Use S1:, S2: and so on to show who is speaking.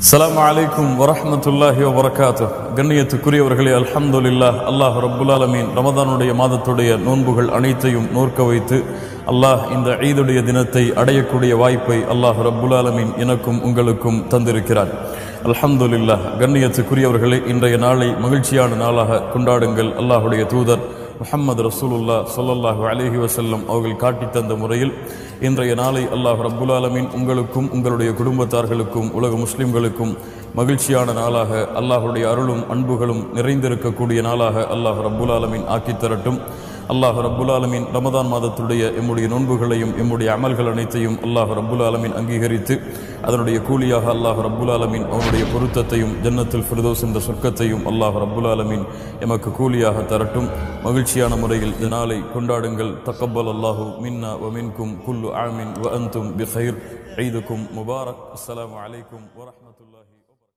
S1: அஸ்ஸலாமு அலைக்கும் வரஹ்மத்துல்லாஹி வபரகாத்து கண்ணியத்துக்குரியவர்களே அல்ஹம்துலில்லாஹ் அல்லாஹ் ரப்புல் ஆலமீன் ரமதானுடைய மாதத்துடைய நோன்புகள் அனைத்தையும் நோற்க வைத்து அல்லாஹ் இந்த ஈதுடைய தினத்தை அடையக்கூடிய வாய்ப்பை அல்லாஹ் ரப்புல் ஆலமீன் எனக்கும் உங்களுக்கும் தந்திருக்கிறார் அல்ஹம்துலில்லாஹ் கண்ணியத்துக்குரியவர்களே இன்றைய நாளை மகிழ்ச்சியான நாளாக கொண்டாடுங்கள் அல்லாஹுடைய தூதர் முஹம்மது ரசூலுல்லா ஸல்லல்லாஹு அலைஹி வஸல்லம் அவர்கள் காட்டித் தந்த முறையில் இன்றைய நாளை அல்லாஹ் ரப்புல் ஆலமீன் உங்களுக்கும் உங்களுடைய குடும்பத்தார்களுக்கும் உலக முஸ்லிம்களுக்கும் மகிழ்ச்சியான நாளாக அல்லாஹுடைய அருளும் அன்புகளும் நிறைந்திருக்கக்கூடிய நாளாக அல்லாஹ் ரப்புல் ஆலமீன் ஆக்கித் தரட்டும் அல்லாஹ் ரப்புல் ஆலமீன் ரமதான் மாதத்துடைய எம்முடைய நோன்புகளையும் எம்முடைய அமல்கள் அனைத்தையும் அல்லாஹ் ரப்புல் ஆலமீன் அங்கீகரித்து அதனுடைய கூலியாக அல்லாஹ் ரப்புல் ஆலமீன் அவனுடைய பொருத்தத்தையும் ஜன்னத்துல் ஃபிர்தோஸ் என்ற சொர்க்கத்தையும் அல்லாஹ் ரப்புல் ஆலமீன் எமக்கு கூலியாக தரட்டும் மகிழ்ச்சியான முறையில் இந்த நாளை கொண்டாடுங்கள் தக்கபல் அல்லாஹு மின்னா வ மின்கும் குல்லு ஆமின் வ அந்தும் பிஹைர் ஈதுக்கும் முபாரக் அஸ்ஸலாமு அலைக்கும் வரஹ்மத்துல்லாஹி வபரகாத்துஹு